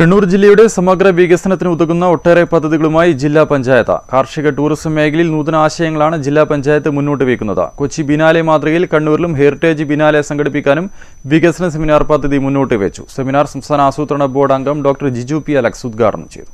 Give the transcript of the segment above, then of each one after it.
കണ്ണൂർ ജില്ലയുടെ സമഗ്ര വികസനത്തിന് ഉതകുന്ന ഒട്ടേറെ പദ്ധതികളുമായി ജില്ലാ പഞ്ചായത്ത് കാർഷിക ടൂറിസം മേഖലയിൽ നൂതന ആശയങ്ങളാണ് ജില്ലാ പഞ്ചായത്ത് മുന്നോട്ട് വയ്ക്കുന്നത് കൊച്ചി ബിനാലെ മാതൃകയിൽ കണ്ണൂരിലും ഹെറിറ്റേജ് ബിനാലെ സംഘടിപ്പിക്കാനും വികസന സെമിനാർ പദ്ധതി മുന്നോട്ട് വെച്ചു സെമിനാർ സംസ്ഥാന ആസൂത്രണ ബോർഡ് അംഗം ഡോക്ടർ ജിജു പി അലക്സ് ഉദ്ഘാടനം ചെയ്തു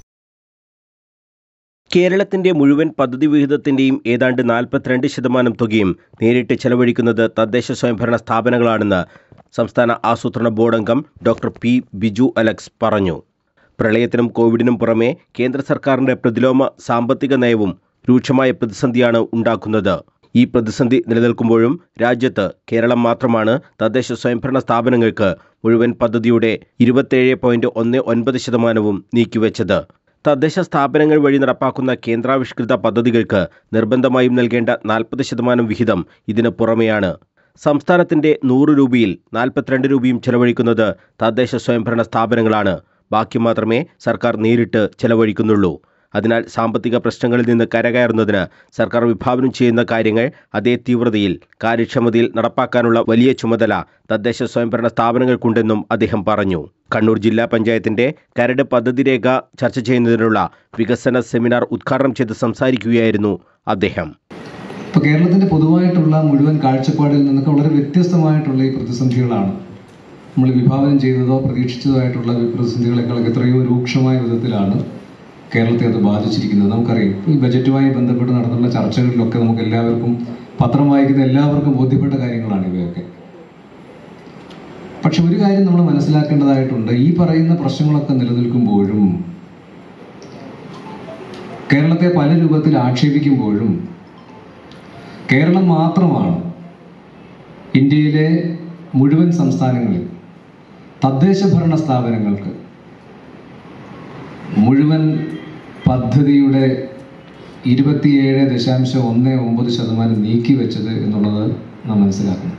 കേരളത്തിന്റെ മുഴുവൻ പദ്ധതി വിഹിതത്തിന്റെയും ഏതാണ്ട് നാൽപ്പത്തിരണ്ട് ശതമാനം തുകയും നേരിട്ട് ചെലവഴിക്കുന്നത് തദ്ദേശ സ്വയംഭരണ സ്ഥാപനങ്ങളാണെന്ന് സംസ്ഥാന ആസൂത്രണ ബോർഡ് അംഗം ഡോക്ടർ പി ബിജു അലക്സ് പറഞ്ഞു പ്രളയത്തിനും കോവിഡിനും പുറമെ കേന്ദ്ര സർക്കാരിന്റെ പ്രതിലോമ സാമ്പത്തിക നയവും രൂക്ഷമായ പ്രതിസന്ധിയാണ് ഉണ്ടാക്കുന്നത് ഈ പ്രതിസന്ധി നിലനിൽക്കുമ്പോഴും രാജ്യത്ത് കേരളം മാത്രമാണ് തദ്ദേശ സ്വയംഭരണ സ്ഥാപനങ്ങൾക്ക് മുഴുവൻ പദ്ധതിയുടെ ഇരുപത്തേഴ് പോയിന്റ് ഒന്ന് ഒൻപത് ശതമാനവും നീക്കിവെച്ചത് തദ്ദേശ സ്ഥാപനങ്ങൾ വഴി നടപ്പാക്കുന്ന കേന്ദ്രാവിഷ്കൃത പദ്ധതികൾക്ക് നിർബന്ധമായും നൽകേണ്ട നാൽപ്പത് ശതമാനം വിഹിതം ഇതിന് പുറമെയാണ് സംസ്ഥാനത്തിന്റെ നൂറ് രൂപയിൽ നാൽപ്പത്തിരണ്ട് രൂപയും ചെലവഴിക്കുന്നത് തദ്ദേശ സ്വയംഭരണ സ്ഥാപനങ്ങളാണ് ബാക്കി മാത്രമേ സർക്കാർ നേരിട്ട് ചെലവഴിക്കുന്നുള്ളൂ അതിനാൽ സാമ്പത്തിക പ്രശ്നങ്ങളിൽ നിന്ന് കരകയറുന്നതിന് സർക്കാർ വിഭാവനം ചെയ്യുന്ന കാര്യങ്ങൾ അതേ തീവ്രതയിൽ കാര്യക്ഷമതയിൽ നടപ്പാക്കാനുള്ള വലിയ ചുമതല തദ്ദേശ സ്വയംഭരണ സ്ഥാപനങ്ങൾക്കുണ്ടെന്നും അദ്ദേഹം പറഞ്ഞു കണ്ണൂർ ജില്ലാ പഞ്ചായത്തിന്റെ കരട് പദ്ധതി രേഖ ചർച്ച ചെയ്യുന്നതിനുള്ള വികസന സെമിനാർ ഉദ്ഘാടനം ചെയ്ത് സംസാരിക്കുകയായിരുന്നു അദ്ദേഹം ഇപ്പോൾ കേരളത്തിൻ്റെ പൊതുവായിട്ടുള്ള മുഴുവൻ കാഴ്ചപ്പാടിൽ നിന്നൊക്കെ വളരെ വ്യത്യസ്തമായിട്ടുള്ള ഈ പ്രതിസന്ധികളാണ് നമ്മൾ വിഭാവനം ചെയ്തതോ പ്രതീക്ഷിച്ചതോ ആയിട്ടുള്ള ഈ പ്രതിസന്ധികളെക്കാളൊക്കെ എത്രയോ രൂക്ഷമായ വിധത്തിലാണ് കേരളത്തെ അത് ബാധിച്ചിരിക്കുന്നത് നമുക്കറിയാം ഈ ബജറ്റുമായി ബന്ധപ്പെട്ട് നടത്തുന്ന ചർച്ചകളിലൊക്കെ നമുക്ക് എല്ലാവർക്കും പത്രം വായിക്കുന്ന എല്ലാവർക്കും ബോധ്യപ്പെട്ട കാര്യങ്ങളാണ് ഇവയൊക്കെ പക്ഷെ ഒരു കാര്യം നമ്മൾ മനസ്സിലാക്കേണ്ടതായിട്ടുണ്ട് ഈ പറയുന്ന പ്രശ്നങ്ങളൊക്കെ നിലനിൽക്കുമ്പോഴും കേരളത്തെ പല രൂപത്തിൽ ആക്ഷേപിക്കുമ്പോഴും കേരളം മാത്രമാണ് ഇന്ത്യയിലെ മുഴുവൻ സംസ്ഥാനങ്ങളിൽ തദ്ദേശ ഭരണ സ്ഥാപനങ്ങൾക്ക് മുഴുവൻ പദ്ധതിയുടെ ഇരുപത്തിയേഴ് ദശാംശം ഒന്ന് ഒമ്പത് ശതമാനം നീക്കിവെച്ചത് എന്നുള്ളത് നാം മനസ്സിലാക്കണം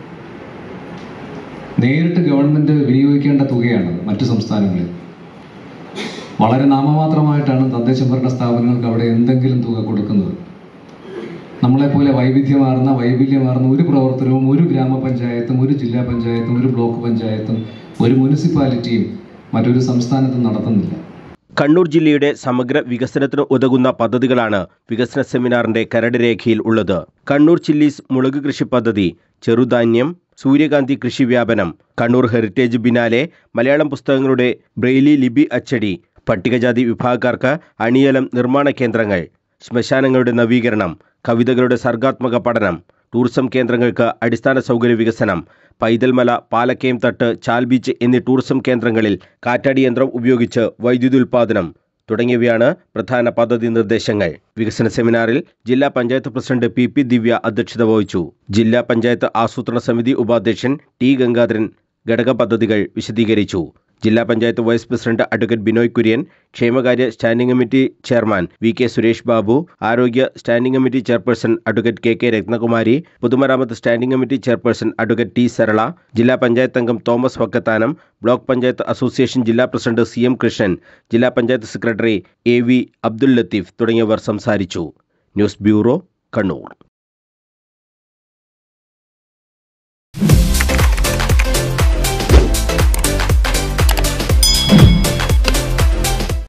നേരിട്ട് ഗവൺമെന്റ് വിനിയോഗിക്കേണ്ട തുകയാണത് മറ്റു സംസ്ഥാനങ്ങളിൽ വളരെ നാമമാത്രമായിട്ടാണ് തദ്ദേശ ഭരണ സ്ഥാപനങ്ങൾക്ക് അവിടെ എന്തെങ്കിലും തുക കൊടുക്കുന്നത് നമ്മളെപ്പോലെ വൈവിധ്യമാർന്ന വൈവിധ്യമാർന്ന ഒരു പ്രവർത്തനവും ഒരു ഗ്രാമപഞ്ചായത്തും ഒരു ജില്ലാ പഞ്ചായത്തും ഒരു ബ്ലോക്ക് പഞ്ചായത്തും ഒരു മുനിസിപ്പാലിറ്റിയും മറ്റൊരു സംസ്ഥാനത്തും നടത്തുന്നില്ല കണ്ണൂർ ജില്ലയുടെ സമഗ്ര വികസനത്തിന് ഉതകുന്ന പദ്ധതികളാണ് വികസന സെമിനാറിന്റെ കരട് രേഖയിൽ ഉള്ളത് കണ്ണൂർ ചില്ലീസ് മുളക് കൃഷി പദ്ധതി ചെറുധാന്യം സൂര്യകാന്തി കൃഷി വ്യാപനം കണ്ണൂർ ഹെറിറ്റേജ് ബിനാലെ മലയാളം പുസ്തകങ്ങളുടെ ബ്രെയിലി ലിപി അച്ചടി പട്ടികജാതി വിഭാഗക്കാർക്ക് അണിയലം നിർമ്മാണ കേന്ദ്രങ്ങൾ ശ്മശാനങ്ങളുടെ നവീകരണം കവിതകളുടെ സർഗാത്മക പഠനം ടൂറിസം കേന്ദ്രങ്ങൾക്ക് അടിസ്ഥാന സൗകര്യ വികസനം പൈതൽമല പാലക്കയം തട്ട് ചാൽ ബീച്ച് എന്നീ ടൂറിസം കേന്ദ്രങ്ങളിൽ കാറ്റാടി യന്ത്രം ഉപയോഗിച്ച് വൈദ്യുതി ഉൽപ്പാദനം തുടങ്ങിയവയാണ് പ്രധാന പദ്ധതി നിർദ്ദേശങ്ങൾ വികസന സെമിനാറിൽ ജില്ലാ panchayat president P P Divya അധ്യക്ഷത വഹിച്ചു ജില്ലാ പഞ്ചായത്ത് ആസൂത്രണ സമിതി ഉപാധ്യക്ഷൻ ടി ഗംഗാധരൻ ഘടക പദ്ധതികൾ വിശദീകരിച്ചു ജില്ലാ panchayat vice president advocate Binoy Kurian ക്ഷേമകാര്യ standing committee chairman V K Suresh Babu ആരോഗ്യ standing committee chairperson advocate K K Ratnakumari പൊതുമരാമത്ത് standing committee chairperson advocate T Sarala ജില്ലാ പഞ്ചായത്ത് അംഗം തോമസ് വക്കത്താനം ബ്ലോക്ക് പഞ്ചായത്ത് അസോസിയേഷൻ ജില്ലാ പ്രസിഡന്റ് സി എം കൃഷ്ണൻ ജില്ലാ panchayat secretary A V Abdul Latheef തുടങ്ങിയവർ സംസാരിച്ചു ന്യൂസ് ബ്യൂറോ കണ്ണൂർ